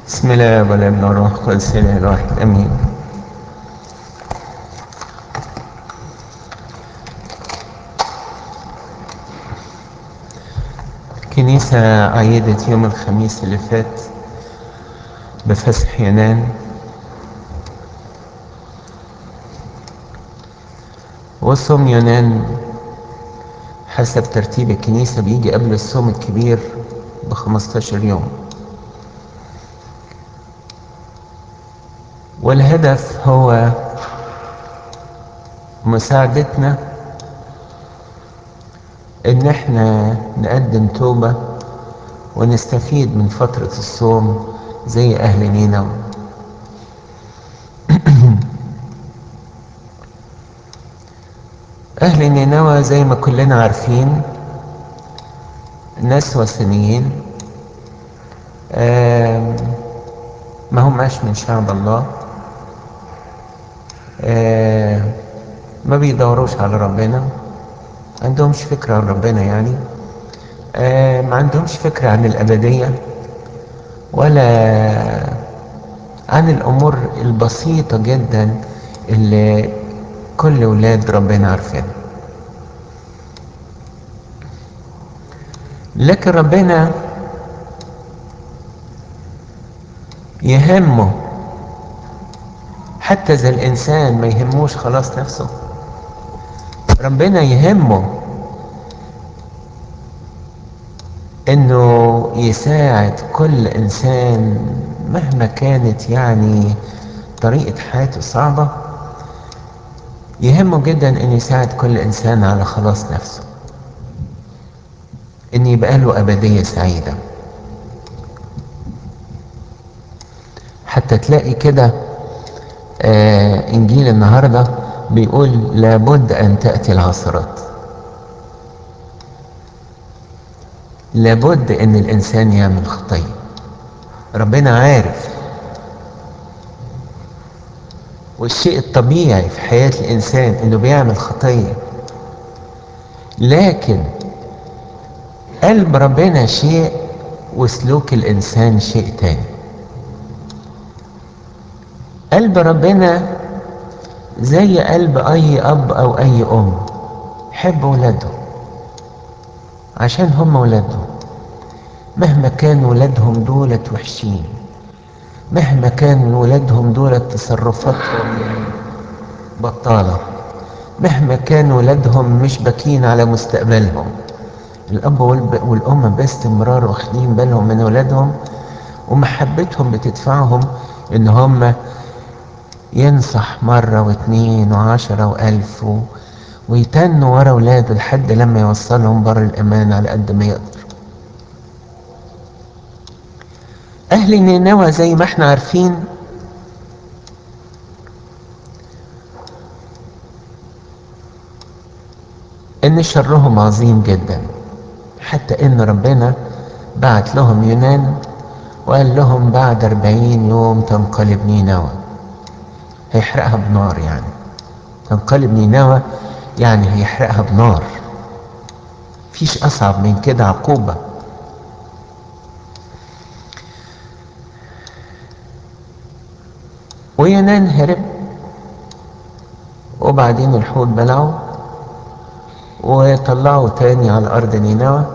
بسم الله والابن والروح القدس الاله الواحد امين كنيسة عيدت يوم الخميس اللي فات بفسح يونان وصوم يونان حسب ترتيب الكنيسة بيجي قبل الصوم الكبير بخمستاشر يوم والهدف هو مساعدتنا ان احنا نقدم توبة ونستفيد من فترة الصوم زي اهل نينوى اهل نينوى زي ما كلنا عارفين ناس وثنيين ما هماش من شعب الله ما بيدوروش على ربنا عندهمش فكرة عن ربنا يعني ما عندهمش فكرة عن الأبدية ولا عن الأمور البسيطة جدا اللي كل ولاد ربنا عارفينها لكن ربنا يهمه حتى إذا الإنسان ما يهموش خلاص نفسه ربنا يهمه انه يساعد كل انسان مهما كانت يعني طريقة حياته صعبة يهمه جدا ان يساعد كل انسان على خلاص نفسه ان يبقى له ابدية سعيدة حتى تلاقي كده آه انجيل النهارده بيقول لابد ان تاتي العثرات لابد ان الانسان يعمل خطيه ربنا عارف والشيء الطبيعي في حياه الانسان انه بيعمل خطيه لكن قلب ربنا شيء وسلوك الانسان شيء تاني قلب ربنا زي قلب اي اب او اي ام حب ولاده عشان هم ولاده مهما كان ولادهم دولت وحشين مهما كان ولادهم دولت تصرفاتهم بطالة مهما كان ولادهم مش باكين على مستقبلهم الأب والأم باستمرار واخدين بالهم من ولادهم ومحبتهم بتدفعهم إن هم ينصح مرة واثنين وعشرة وألف و... ويتنوا ورا ولاده لحد لما يوصلهم بر الأمان على قد ما يقدر أهل نينوى زي ما احنا عارفين إن شرهم عظيم جدا حتى إن ربنا بعت لهم يونان وقال لهم بعد أربعين يوم تنقلب نينوى هيحرقها بنار يعني تنقلب نينوى يعني هيحرقها بنار فيش أصعب من كده عقوبة ويونان هرب وبعدين الحوت بلعه وطلعه تاني على أرض نينوى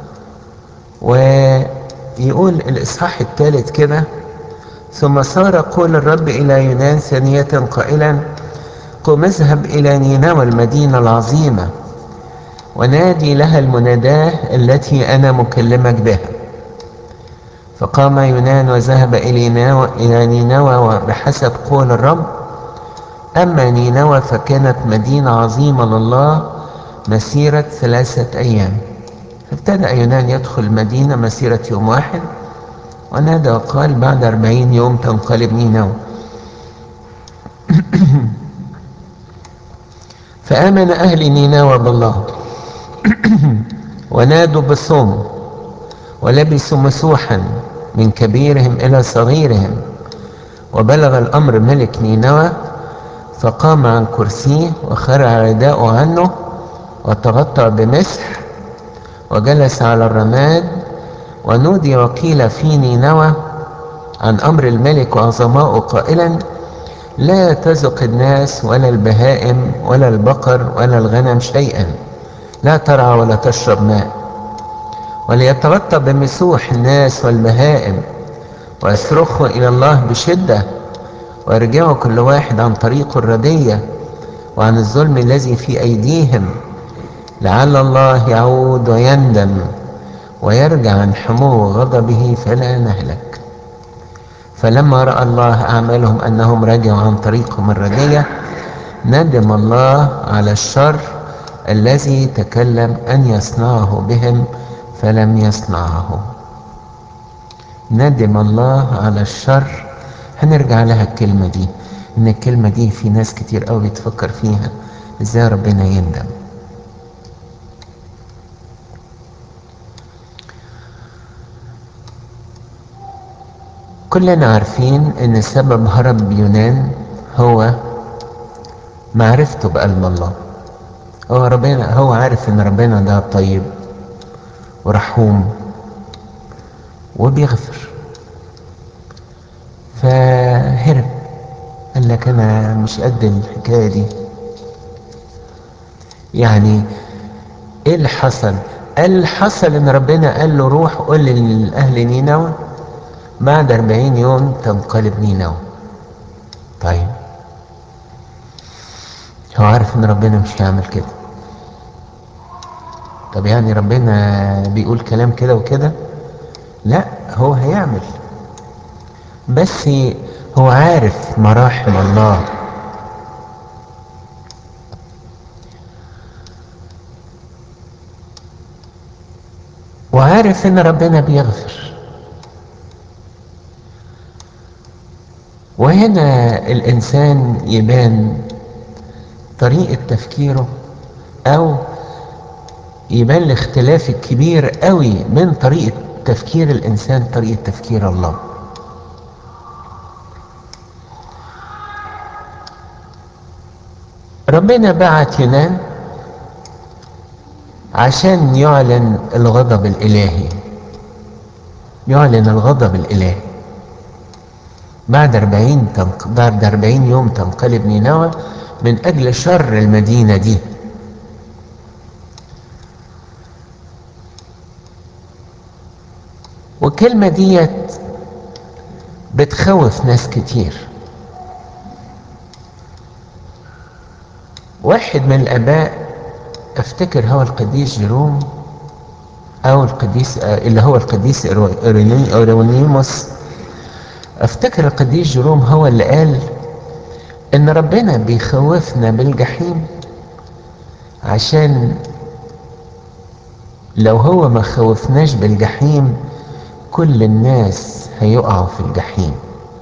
ويقول الإصحاح الثالث كده ثم صار قول الرب إلى يونان ثانية قائلا قم اذهب إلى نينوى المدينة العظيمة ونادي لها المناداة التي أنا مكلمك بها فقام يونان وذهب إلى نينوى بحسب قول الرب أما نينوى فكانت مدينة عظيمة لله مسيرة ثلاثة أيام فابتدأ يونان يدخل المدينة مسيرة يوم واحد ونادى وقال بعد أربعين يوم تنقلب نينوى فآمن أهل نينوى بالله ونادوا بالصوم ولبسوا مسوحا من كبيرهم إلى صغيرهم وبلغ الأمر ملك نينوى فقام عن كرسيه وخرع رداءه عنه وتغطى بمسح وجلس على الرماد ونودي وقيل في نينوى عن أمر الملك وعظمائه قائلا لا تزق الناس ولا البهائم ولا البقر ولا الغنم شيئا لا ترعى ولا تشرب ماء وليتغطى بمسوح الناس والبهائم ويصرخوا إلى الله بشدة ويرجعوا كل واحد عن طريقه الردية وعن الظلم الذي في أيديهم لعل الله يعود ويندم ويرجع عن حمو غضبه فلا نهلك فلما رأى الله أعمالهم أنهم رجعوا عن طريقهم الردية ندم الله على الشر الذي تكلم أن يصنعه بهم فلم يصنعه ندم الله على الشر هنرجع لها الكلمة دي إن الكلمة دي في ناس كتير قوي بتفكر فيها إزاي ربنا يندم كلنا عارفين ان سبب هرب يونان هو معرفته بقلب الله هو ربنا هو عارف ان ربنا ده طيب ورحوم وبيغفر فهرب قال لك انا مش قد الحكايه دي يعني ايه اللي حصل قال حصل ان ربنا قال له روح قول لاهل نينوى بعد أربعين يوم تنقلب نينوى طيب هو عارف ان ربنا مش هيعمل كده طب يعني ربنا بيقول كلام كده وكده لا هو هيعمل بس هو عارف مراحم الله وعارف ان ربنا بيغفر وهنا الانسان يبان طريقه تفكيره او يبان الاختلاف الكبير قوي من طريقه تفكير الانسان طريقه تفكير الله ربنا بعت يونان عشان يعلن الغضب الالهي يعلن الغضب الالهي بعد أربعين تنق... بعد أربعين يوم تنقلب نينوى من أجل شر المدينة دي والكلمة ديت بتخوف ناس كتير واحد من الآباء افتكر هو القديس جيروم أو القديس اللي هو القديس إيرونيموس افتكر القديس جيروم هو اللي قال ان ربنا بيخوفنا بالجحيم عشان لو هو ما خوفناش بالجحيم كل الناس هيقعوا في الجحيم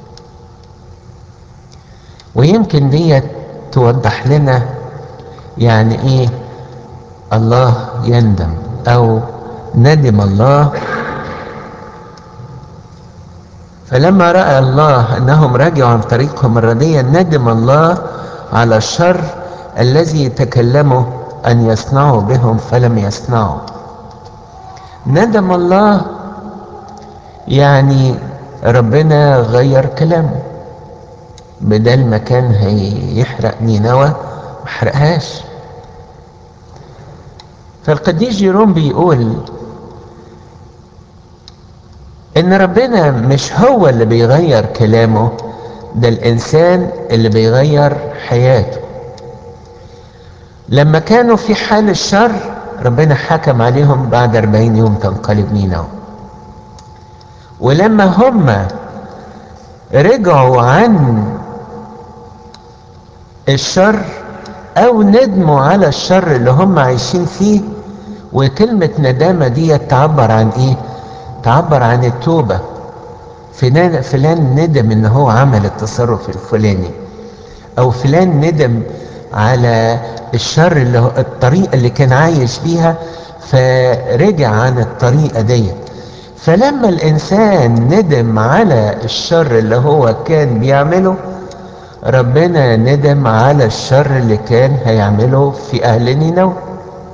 ويمكن دي توضح لنا يعني ايه الله يندم او ندم الله فلما راى الله انهم رجعوا عن طريقهم الرديه ندم الله على الشر الذي تكلموا ان يصنعوا بهم فلم يصنعوا ندم الله يعني ربنا غير كلامه بدل ما كان هيحرق نينوى ما حرقهاش فالقديس جيروم بيقول ان ربنا مش هو اللي بيغير كلامه ده الانسان اللي بيغير حياته لما كانوا في حال الشر ربنا حكم عليهم بعد أربعين يوم تنقلب نينوى ولما هم رجعوا عن الشر او ندموا على الشر اللي هم عايشين فيه وكلمة ندامة دي تعبر عن ايه تعبر عن التوبة فلان, فلان ندم ان هو عمل التصرف الفلاني او فلان ندم على الشر اللي هو الطريقة اللي كان عايش بيها فرجع عن الطريقة دي فلما الانسان ندم على الشر اللي هو كان بيعمله ربنا ندم على الشر اللي كان هيعمله في اهل نينوى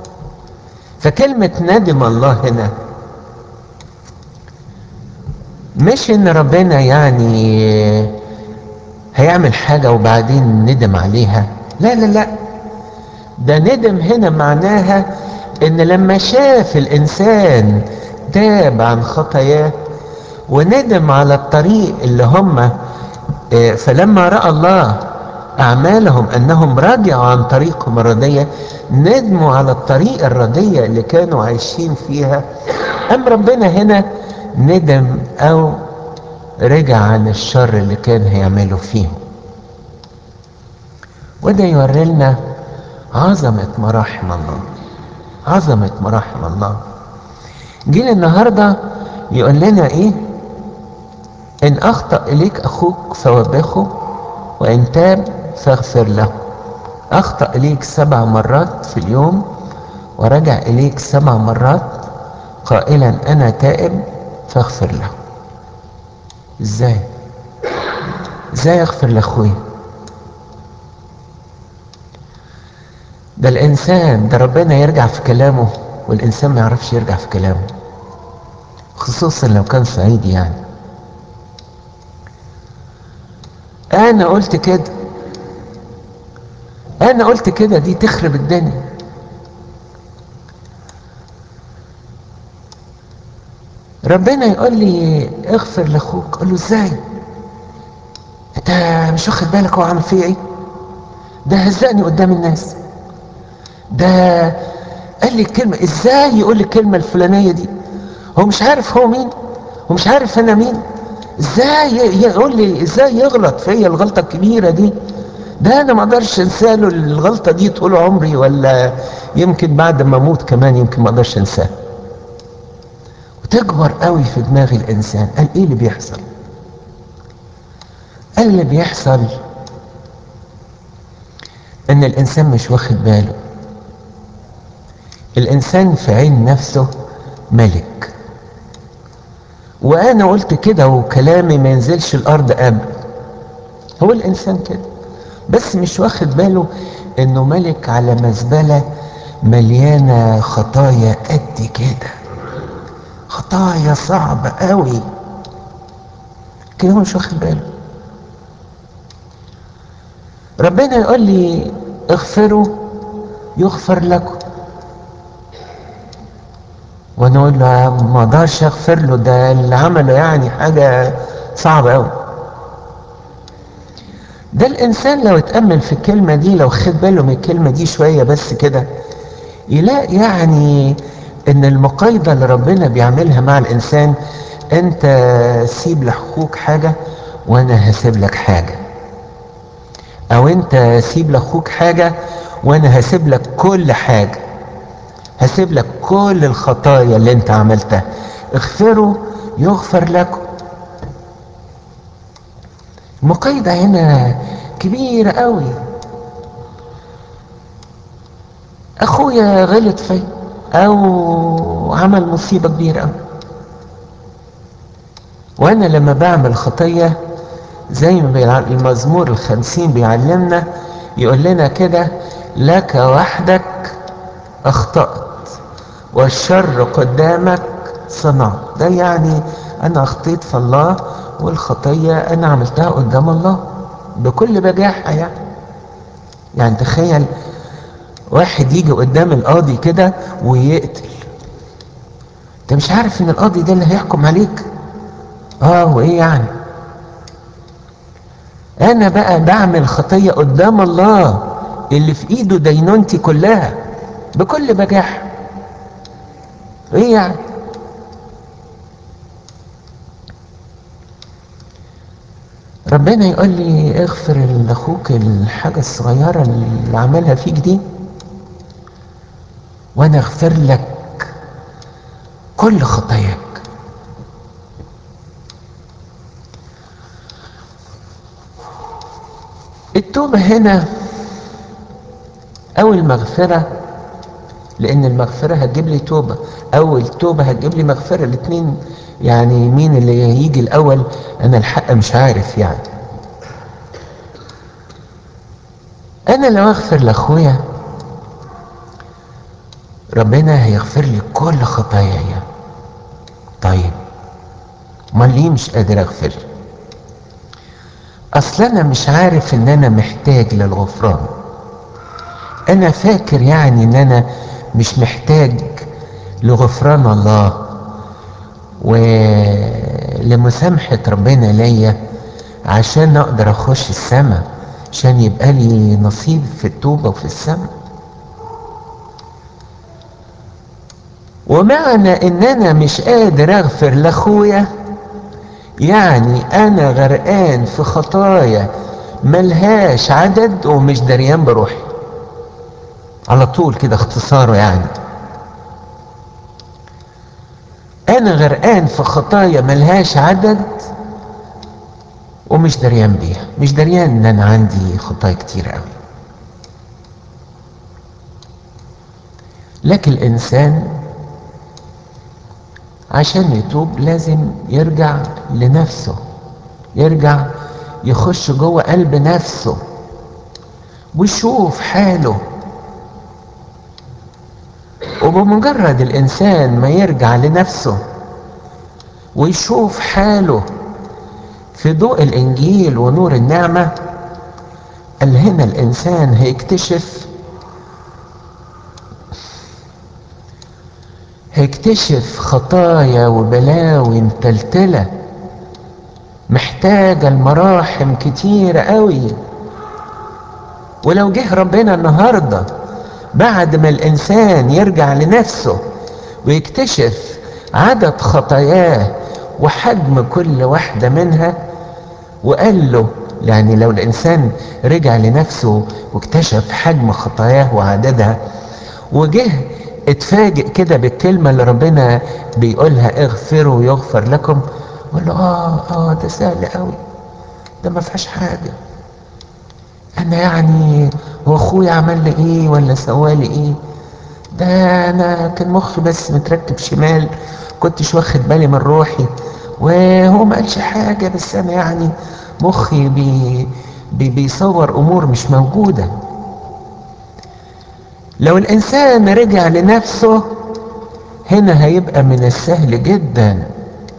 فكلمة ندم الله هنا مش ان ربنا يعني هيعمل حاجة وبعدين ندم عليها لا لا لا ده ندم هنا معناها ان لما شاف الانسان تاب عن خطاياه وندم على الطريق اللي هم فلما راى الله اعمالهم انهم رجعوا عن طريقهم الرديه ندموا على الطريق الرديه اللي كانوا عايشين فيها ام ربنا هنا ندم او رجع عن الشر اللي كان هيعمله فيهم وده يوري لنا عظمه مراحم الله عظمه مراحم الله جيل النهارده يقول لنا ايه ان اخطا اليك اخوك فوبخه وان تاب فاغفر له اخطا اليك سبع مرات في اليوم ورجع اليك سبع مرات قائلا انا تائب فاغفر له ازاي ازاي اغفر لاخويا ده الانسان ده ربنا يرجع في كلامه والانسان ما يعرفش يرجع في كلامه خصوصا لو كان صعيدي يعني انا قلت كده انا قلت كده دي تخرب الدنيا ربنا يقول لي اغفر لاخوك اقول له ازاي انت مش واخد بالك هو عامل فيا ايه ده هزقني قدام الناس ده قال لي الكلمة ازاي يقول لي الكلمة الفلانية دي هو مش عارف هو مين هو مش عارف انا مين ازاي يقول لي ازاي يغلط فيا الغلطة الكبيرة دي ده انا ما اقدرش انسى له الغلطة دي طول عمري ولا يمكن بعد ما اموت كمان يمكن ما اقدرش انساها وتكبر قوي في دماغ الانسان قال ايه اللي بيحصل قال اللي بيحصل ان الانسان مش واخد باله الانسان في عين نفسه ملك وانا قلت كده وكلامي ما ينزلش الارض ابدا هو الانسان كده بس مش واخد باله انه ملك على مزبله مليانه خطايا قد كده خطايا صعبه قوي كده هو مش واخد باله ربنا يقول لي اغفروا يغفر لكم وانا اقول له ما اقدرش اغفر له ده اللي عمله يعني حاجه صعبه قوي ده الانسان لو اتامل في الكلمه دي لو خد باله من الكلمه دي شويه بس كده يلاقي يعني ان المقايضه اللي ربنا بيعملها مع الانسان انت سيب لاخوك حاجه وانا هسيب لك حاجه او انت سيب لاخوك حاجه وانا هسيب لك كل حاجه هسيب لك كل الخطايا اللي انت عملتها اغفروا يغفر لكم المقايضة هنا كبيرة قوي اخويا غلط في او عمل مصيبة كبيرة قوي وانا لما بعمل خطية زي ما المزمور الخمسين بيعلمنا يقول لنا كده لك وحدك اخطأت والشر قدامك صنعت ده يعني انا اخطيت في الله والخطية انا عملتها قدام الله بكل بجاحة يعني يعني تخيل واحد يجي قدام القاضي كده ويقتل انت مش عارف ان القاضي ده اللي هيحكم عليك اه وايه يعني انا بقى بعمل خطية قدام الله اللي في ايده دينونتي كلها بكل بجاحة ايه يعني ربنا يقول لي اغفر لاخوك الحاجة الصغيرة اللي عملها فيك دي وانا اغفر لك كل خطاياك التوبة هنا او المغفرة لان المغفرة هتجيب لي توبة او التوبة هتجيب لي مغفرة الاتنين يعني مين اللي هيجي الاول انا الحق مش عارف يعني انا لو اغفر لاخويا ربنا هيغفر لي كل خطاياي طيب امال ليه مش قادر اغفر اصل انا مش عارف ان انا محتاج للغفران انا فاكر يعني ان انا مش محتاج لغفران الله ولمسامحة ربنا ليا عشان اقدر اخش السماء عشان يبقى لي نصيب في التوبة وفي السماء ومعنى ان انا مش قادر اغفر لاخويا يعني انا غرقان في خطايا ملهاش عدد ومش دريان بروحي على طول كده اختصاره يعني انا غرقان في خطايا ملهاش عدد ومش دريان بيها مش دريان ان انا عندي خطايا كتير قوي لكن الانسان عشان يتوب لازم يرجع لنفسه يرجع يخش جوه قلب نفسه ويشوف حاله وبمجرد الانسان ما يرجع لنفسه ويشوف حاله في ضوء الانجيل ونور النعمه قال هنا الانسان هيكتشف هيكتشف خطايا وبلاوي متلتله محتاجه المراحم كتيره قوي ولو جه ربنا النهارده بعد ما الانسان يرجع لنفسه ويكتشف عدد خطاياه وحجم كل واحده منها وقال له يعني لو الانسان رجع لنفسه واكتشف حجم خطاياه وعددها وجه اتفاجئ كده بالكلمه اللي ربنا بيقولها اغفروا يغفر لكم يقول له اه اه ده سهل قوي ده ما فيهاش حاجه انا يعني هو اخويا عمل لي ايه ولا سوالي ايه ده انا كان مخي بس متركب شمال كنتش واخد بالي من روحي وهو ما قالش حاجة بس انا يعني مخي بي بي بيصور امور مش موجودة لو الانسان رجع لنفسه هنا هيبقى من السهل جدا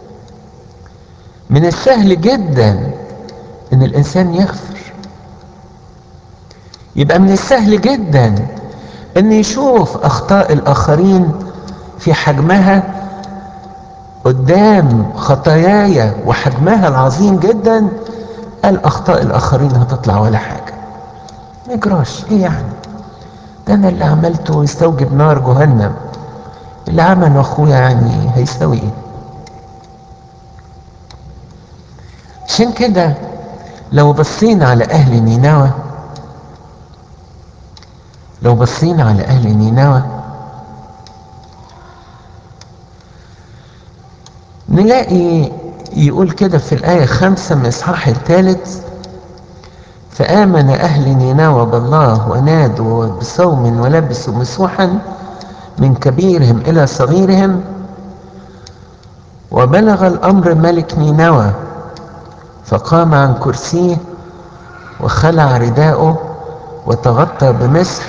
من السهل جدا ان الانسان يغفر يبقى من السهل جدا ان يشوف اخطاء الاخرين في حجمها قدام خطاياي وحجمها العظيم جدا قال اخطاء الاخرين هتطلع ولا حاجه ما يجراش ايه يعني ده انا اللي عملته يستوجب نار جهنم اللي عمله اخويا يعني هيساوي ايه عشان كده لو بصينا على اهل نينوى لو بصينا على اهل نينوى نلاقي يقول كده في الآية خمسة من إصحاح الثالث فآمن أهل نينوى بالله ونادوا بصوم ولبسوا مسوحا من كبيرهم إلى صغيرهم وبلغ الأمر ملك نينوى فقام عن كرسيه وخلع رداءه وتغطى بمسح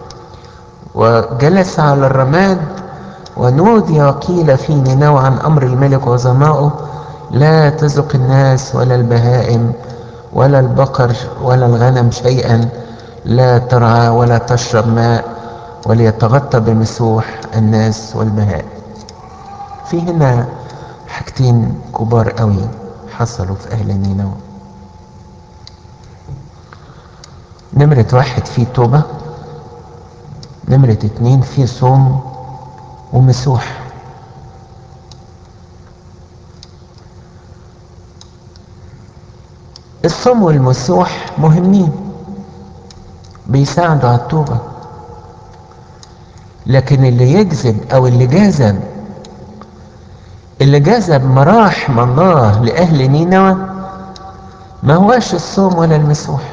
وجلس على الرماد ونودي وقيل في نينوى عن أمر الملك وظمائه لا تزق الناس ولا البهائم ولا البقر ولا الغنم شيئا لا ترعى ولا تشرب ماء وليتغطى بمسوح الناس والبهائم في هنا حاجتين كبار قوي حصلوا في أهل نينوى نمرة واحد فيه توبة نمرة اتنين فيه صوم ومسوح الصوم والمسوح مهمين بيساعدوا على التوبة لكن اللي يجذب او اللي جذب اللي جذب مراحم الله لأهل نينوى ما هواش الصوم ولا المسوح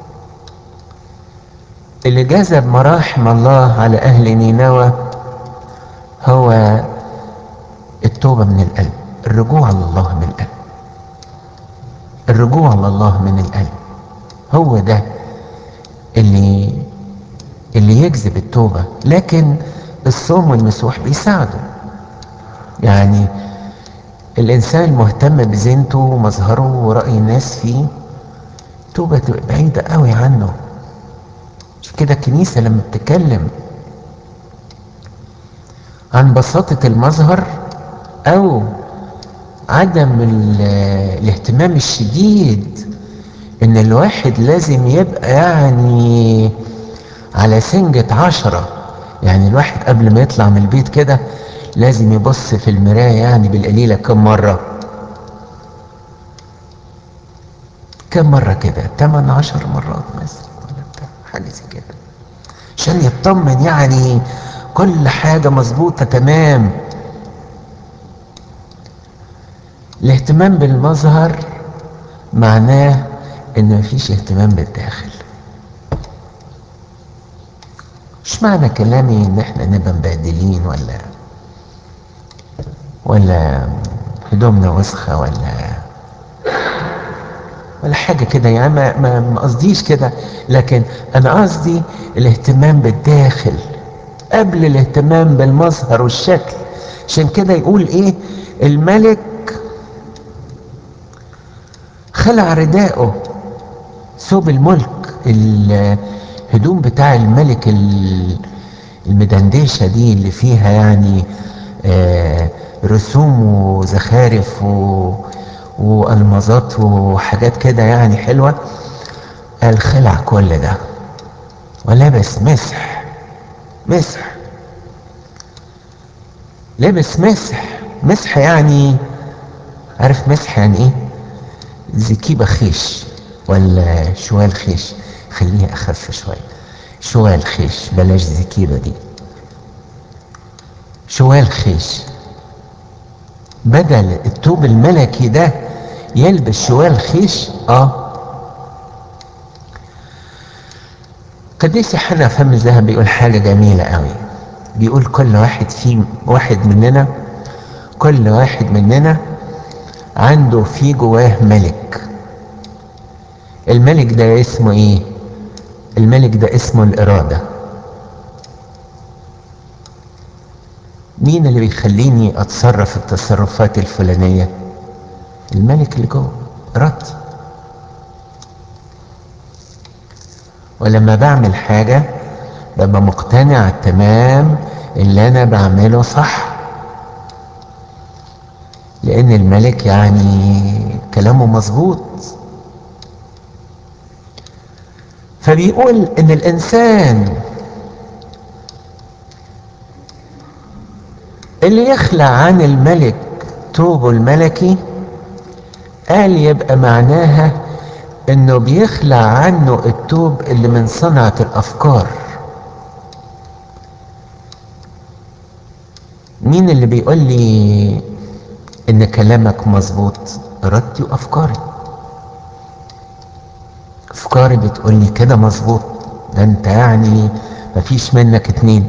اللي جذب مراحم الله على أهل نينوى هو التوبة من القلب الرجوع لله من القلب الرجوع لله من القلب هو ده اللي اللي يجذب التوبة لكن الصوم والمسوح بيساعدوا يعني الإنسان المهتم بزينته ومظهره ورأي الناس فيه توبة تبقى بعيدة قوي عنه مش كده الكنيسة لما بتتكلم عن بساطة المظهر أو عدم الاهتمام الشديد إن الواحد لازم يبقى يعني على سنجة عشرة يعني الواحد قبل ما يطلع من البيت كده لازم يبص في المراية يعني بالقليلة كم مرة كم مرة كده تمن عشر مرات مثلا ولا بتاع حاجة زي كده عشان يطمن يعني كل حاجة مظبوطة تمام الاهتمام بالمظهر معناه ان مفيش اهتمام بالداخل مش معنى كلامي ان احنا نبقى مبهدلين ولا ولا هدومنا وسخه ولا ولا حاجه كده يعني ما ما ما قصديش كده لكن انا قصدي الاهتمام بالداخل قبل الاهتمام بالمظهر والشكل عشان كده يقول ايه الملك خلع رداءه ثوب الملك الهدوم بتاع الملك المدندشة دي اللي فيها يعني آه رسوم وزخارف و والمظات وحاجات كده يعني حلوة قال خلع كل ده ولبس مسح مسح لبس مسح مسح يعني عارف مسح يعني ايه زكيبة خيش ولا شوال خيش خليها اخف شوية شوال خيش بلاش زكيبة دي شوال خيش بدل التوب الملكي ده يلبس شوال خيش اه قديس يوحنا فم الذهب بيقول حاجة جميلة قوي بيقول كل واحد في واحد مننا كل واحد مننا عنده في جواه ملك الملك ده اسمه ايه الملك ده اسمه الإرادة مين اللي بيخليني أتصرف التصرفات الفلانية الملك اللي جوه إرادتي ولما بعمل حاجة ببقى مقتنع تمام اللي أنا بعمله صح لأن الملك يعني كلامه مظبوط فبيقول ان الانسان اللي يخلع عن الملك توبه الملكي قال يبقى معناها انه بيخلع عنه التوب اللي من صنعة الافكار مين اللي بيقول لي ان كلامك مظبوط ارادتي وافكاري افكاري بتقول لي كده مظبوط ده انت يعني مفيش منك اتنين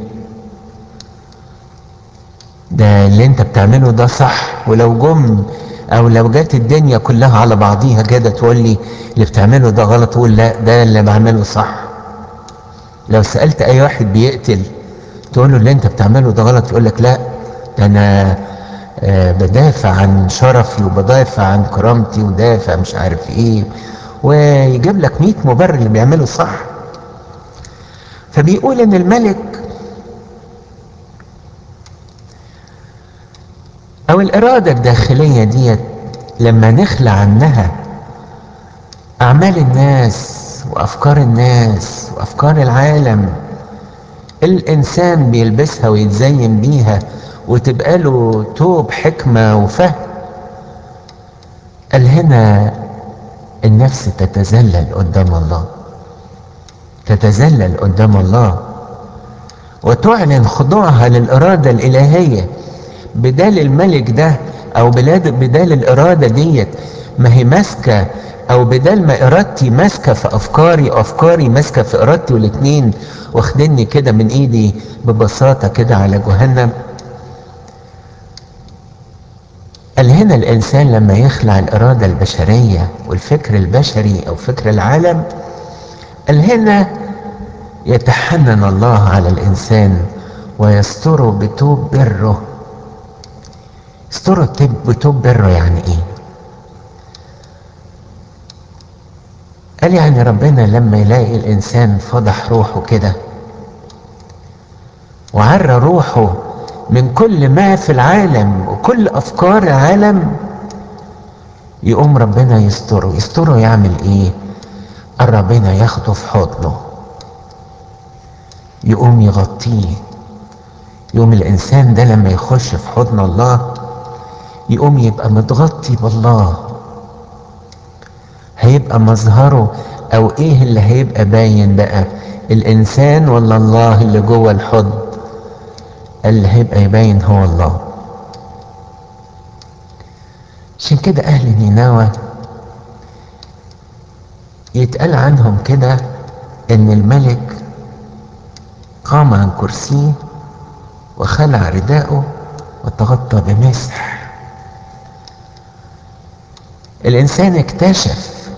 ده اللي انت بتعمله ده صح ولو جم او لو جت الدنيا كلها على بعضيها كده تقول لي اللي بتعمله ده غلط تقول لا ده اللي بعمله صح لو سألت اي واحد بيقتل تقول له اللي انت بتعمله ده غلط يقول لك لا ده انا آه بدافع عن شرفي وبدافع عن كرامتي ودافع مش عارف ايه ويجيب لك 100 مبرر اللي بيعمله صح فبيقول ان الملك او الاراده الداخليه ديت لما نخلع عنها اعمال الناس وافكار الناس وافكار العالم الانسان بيلبسها ويتزين بيها وتبقى له توب حكمه وفهم قال هنا النفس تتذلل قدام الله تتذلل قدام الله وتعلن خضوعها للإرادة الإلهية بدال الملك ده أو بلاد بدال الإرادة ديت ما هي ماسكة أو بدال ما إرادتي ماسكة في أفكاري وأفكاري ماسكة في إرادتي والاتنين واخدني كده من إيدي ببساطة كده على جهنم قال هنا الإنسان لما يخلع الإرادة البشرية والفكر البشري أو فكر العالم قال هنا يتحنن الله على الإنسان ويستره بتوب بره استروا التب وتوب بره يعني ايه قال يعني ربنا لما يلاقي الانسان فضح روحه كده وعرى روحه من كل ما في العالم وكل افكار العالم يقوم ربنا يستره يستره يعمل ايه قال ربنا ياخده في حضنه يقوم يغطيه يقوم الانسان ده لما يخش في حضن الله يقوم يبقى متغطي بالله هيبقى مظهره او ايه اللي هيبقى باين بقى الانسان ولا الله اللي جوه الحضن اللي هيبقى يبين هو الله عشان كده اهل نينوى يتقال عنهم كده ان الملك قام عن كرسيه وخلع رداءه وتغطى بمسح الانسان اكتشف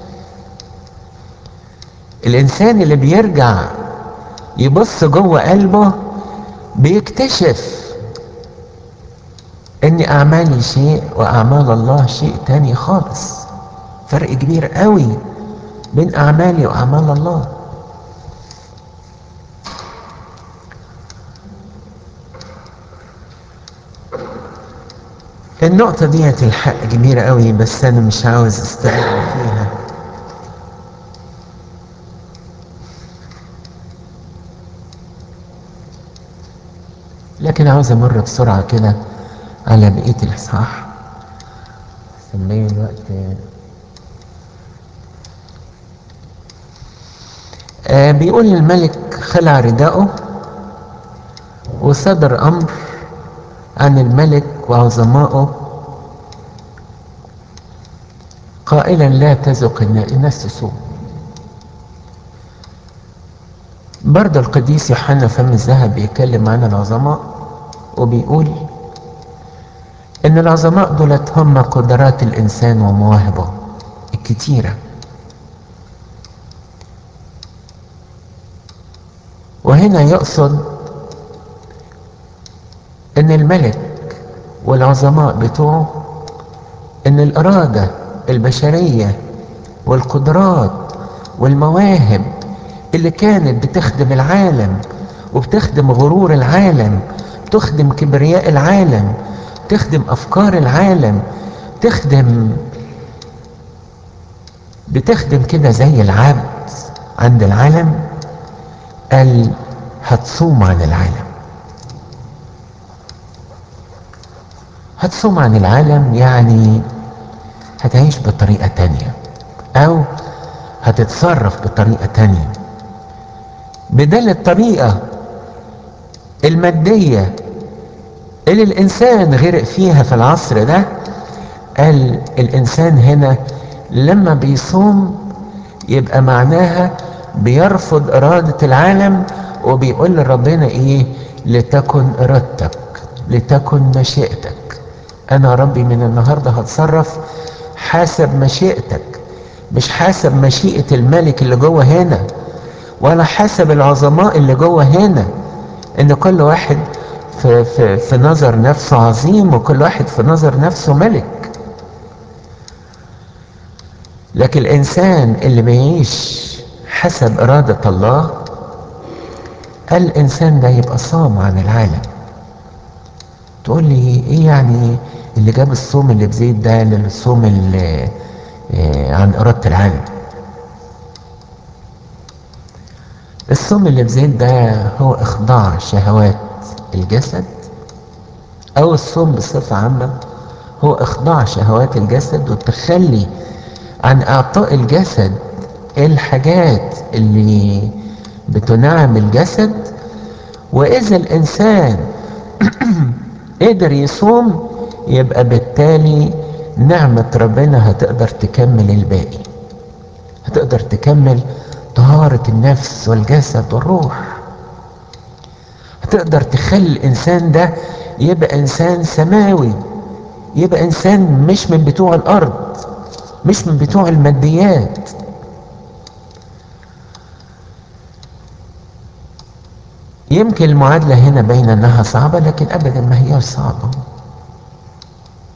الانسان اللي بيرجع يبص جوه قلبه بيكتشف ان اعمالي شيء واعمال الله شيء تاني خالص فرق كبير قوي بين اعمالي واعمال الله النقطة ديت الحق كبيرة قوي بس أنا مش عاوز استغل فيها لكن عاوز أمر بسرعة كده على بقية الإصحاح سميه الوقت آه بيقول الملك خلع رداءه وصدر أمر عن الملك وعظمائه قائلا لا تزق الناس تسوء برضه القديس يوحنا فم الذهب بيتكلم عن العظماء وبيقول ان العظماء دولت هم قدرات الانسان ومواهبه الكتيره وهنا يقصد ان الملك والعظماء بتوعه ان الاراده البشريه والقدرات والمواهب اللي كانت بتخدم العالم وبتخدم غرور العالم بتخدم كبرياء العالم بتخدم افكار العالم بتخدم بتخدم كده زي العبد عند العالم قال هتصوم عن العالم هتصوم عن العالم يعني هتعيش بطريقة تانية او هتتصرف بطريقة تانية بدل الطريقة المادية اللي الانسان غرق فيها في العصر ده قال الانسان هنا لما بيصوم يبقى معناها بيرفض ارادة العالم وبيقول لربنا ايه لتكن ارادتك لتكن مشيئتك انا ربي من النهاردة هتصرف حسب مشيئتك مش حسب مشيئة الملك اللي جوه هنا ولا حسب العظماء اللي جوه هنا ان كل واحد في, في, في نظر نفسه عظيم وكل واحد في نظر نفسه ملك لكن الانسان اللي بيعيش حسب ارادة الله الانسان ده يبقى صام عن العالم تقول لي ايه يعني اللي جاب الصوم اللي بزيت ده للصوم اللي عن إرادة العالم الصوم اللي بزيت ده هو إخضاع شهوات الجسد أو الصوم بصفة عامة هو إخضاع شهوات الجسد والتخلي عن إعطاء الجسد الحاجات اللي بتنعم الجسد وإذا الإنسان قدر يصوم يبقى بالتالي نعمة ربنا هتقدر تكمل الباقي هتقدر تكمل طهارة النفس والجسد والروح هتقدر تخلي الإنسان ده يبقى إنسان سماوي يبقى إنسان مش من بتوع الأرض مش من بتوع الماديات يمكن المعادلة هنا باينة انها صعبة لكن ابدا ما هي صعبة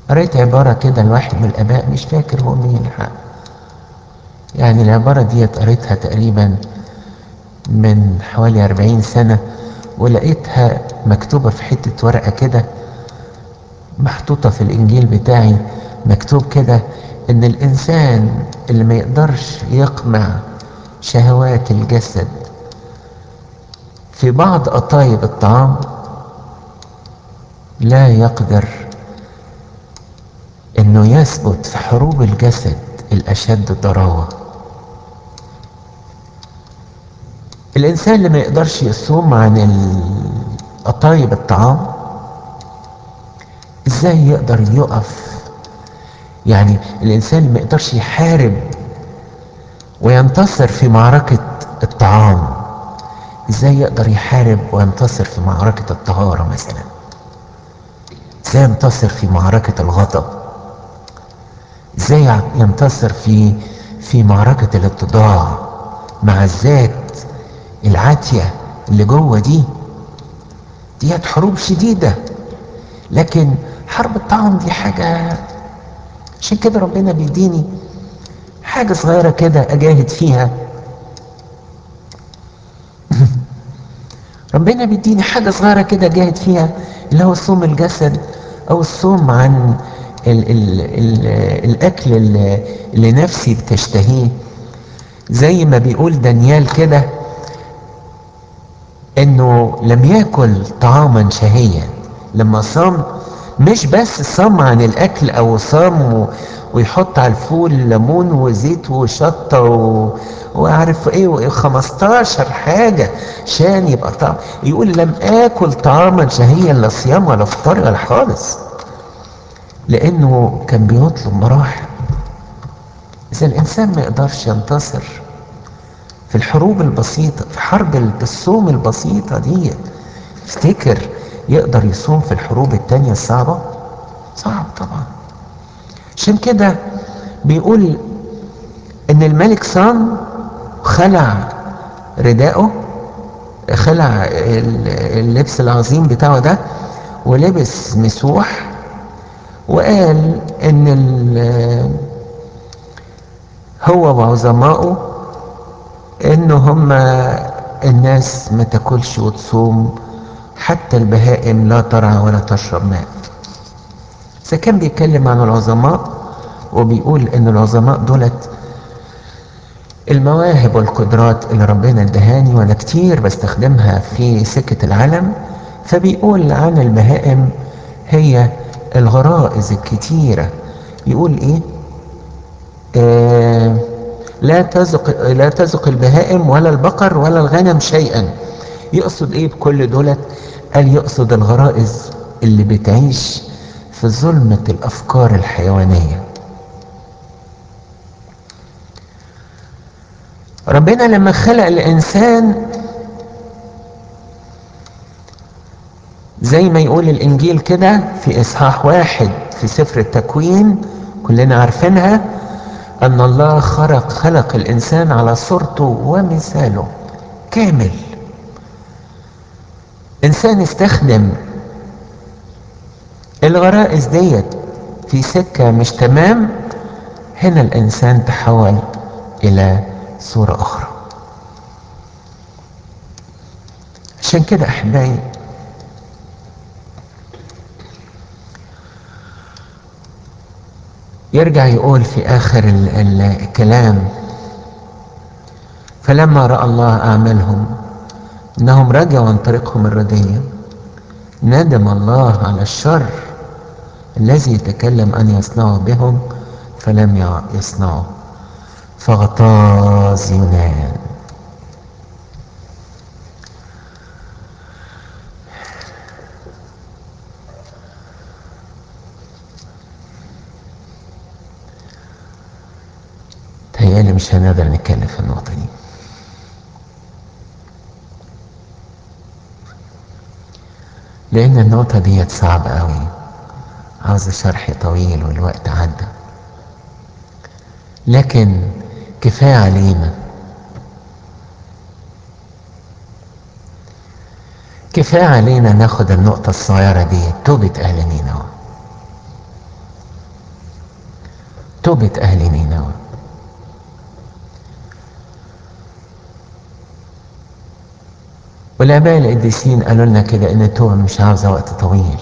قريت عبارة كده لواحد من الآباء مش فاكر هو مين الحق يعني العبارة دي قريتها تقريبا من حوالي أربعين سنة ولقيتها مكتوبة في حتة ورقة كده محطوطة في الإنجيل بتاعي مكتوب كده إن الإنسان اللي ما يقدرش يقمع شهوات الجسد في بعض قطايب الطعام لا يقدر انه يثبت في حروب الجسد الاشد ضراوه الانسان اللي ما يقدرش يصوم عن قطايب الطعام ازاي يقدر يقف يعني الانسان اللي ما يقدرش يحارب وينتصر في معركه الطعام ازاي يقدر يحارب وينتصر في معركه الطهاره مثلا ازاي ينتصر في معركه الغضب ازاي ينتصر في في معركة الاتضاع مع الذات العاتية اللي جوه دي ديت حروب شديدة لكن حرب الطعام دي حاجة عشان كده ربنا بيديني حاجة صغيرة كده أجاهد فيها ربنا بيديني حاجة صغيرة كده أجاهد فيها اللي هو صوم الجسد أو الصوم عن ال ال ال الاكل اللي, اللي نفسي بتشتهيه زي ما بيقول دانيال كده انه لم ياكل طعاما شهيا لما صام مش بس صام عن الاكل او صام ويحط على الفول ليمون وزيت وشطه و... وعارف ايه و15 حاجه عشان يبقى طعم يقول لم اكل طعاما شهيا لا صيام ولا فطار ولا خالص لانه كان بيطلب مراحل اذا الانسان ما يقدرش ينتصر في الحروب البسيطة في حرب الصوم البسيطة دي افتكر يقدر يصوم في الحروب التانية الصعبة صعب طبعا عشان كده بيقول ان الملك صام خلع رداءه خلع اللبس العظيم بتاعه ده ولبس مسوح وقال ان هو وعظمائه ان هم الناس ما تاكلش وتصوم حتى البهائم لا ترعى ولا تشرب ماء اذا كان بيتكلم عن العظماء وبيقول ان العظماء دولت المواهب والقدرات اللي ربنا ادهاني وانا كتير بستخدمها في سكة العالم فبيقول عن البهائم هي الغرائز الكتيرة يقول ايه آه لا تزق لا تزق البهائم ولا البقر ولا الغنم شيئا يقصد ايه بكل دولت قال يقصد الغرائز اللي بتعيش في ظلمة الافكار الحيوانية ربنا لما خلق الانسان زي ما يقول الانجيل كده في اصحاح واحد في سفر التكوين كلنا عارفينها ان الله خلق خلق الانسان على صورته ومثاله كامل انسان استخدم الغرائز ديت في سكة مش تمام هنا الانسان تحول الى صورة اخرى عشان كده احبائي يرجع يقول في آخر ال ال الكلام فلما رأى الله أعمالهم إنهم رجعوا عن طريقهم الردية ندم الله على الشر الذي يتكلم أن يصنعه بهم فلم يصنعه فاغتاظ يونان تهيألي مش هنقدر نتكلم في النقطة دي لأن النقطة ديت صعبة أوي عاوزة شرح طويل والوقت عدى لكن كفاية علينا كفاية علينا ناخد النقطة الصغيرة دي توبة أهل نينوى توبة أهل نينوى والآباء القديسين قالوا لنا كده إن التوبة مش عاوزة وقت طويل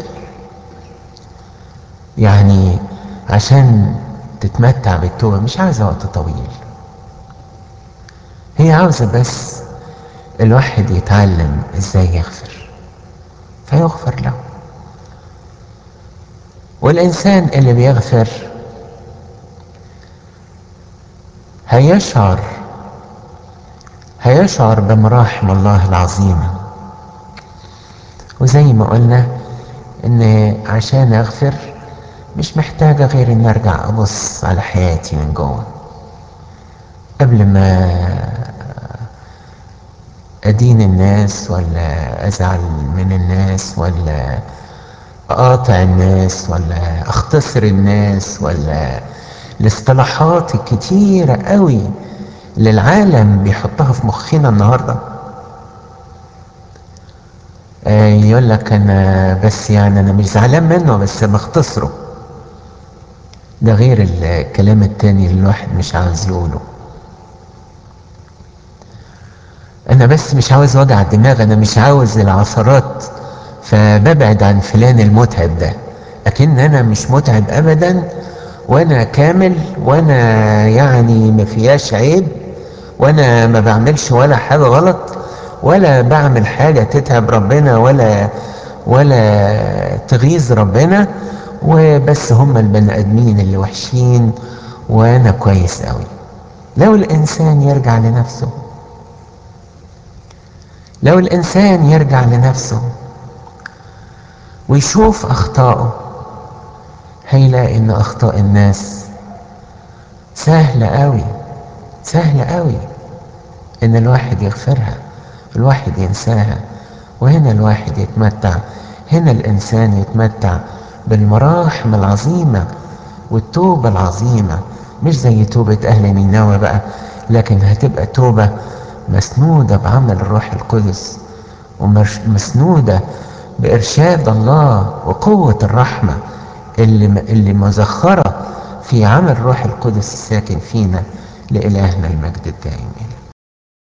يعني عشان تتمتع بالتوبة مش عاوزة وقت طويل هي عاوزة بس الواحد يتعلم ازاي يغفر فيغفر له والإنسان اللي بيغفر هيشعر هيشعر بمراحم الله العظيمة وزي ما قلنا ان عشان اغفر مش محتاجة غير ان ارجع ابص على حياتي من جوه قبل ما ادين الناس ولا ازعل من الناس ولا اقاطع الناس ولا اختصر الناس ولا الاصطلاحات الكتيرة قوي اللي العالم بيحطها في مخنا النهارده آه يقول لك انا بس يعني انا مش زعلان منه بس بختصره ده غير الكلام التاني اللي الواحد مش عاوز يقوله انا بس مش عاوز وجع دماغ انا مش عاوز العثرات فببعد عن فلان المتعب ده لكن انا مش متعب ابدا وانا كامل وانا يعني ما فيهاش عيب وانا ما بعملش ولا حاجه غلط ولا بعمل حاجه تتعب ربنا ولا ولا تغيظ ربنا وبس هم البني ادمين اللي وحشين وانا كويس قوي لو الانسان يرجع لنفسه لو الانسان يرجع لنفسه ويشوف اخطائه هيلاقي ان اخطاء الناس سهله قوي سهله قوي ان الواحد يغفرها الواحد ينساها وهنا الواحد يتمتع هنا الانسان يتمتع بالمراحم العظيمه والتوبه العظيمه مش زي توبه اهل نينوى بقى لكن هتبقى توبه مسنوده بعمل الروح القدس ومسنوده بارشاد الله وقوه الرحمه اللي اللي مزخره في عمل الروح القدس الساكن فينا لالهنا المجد الدائم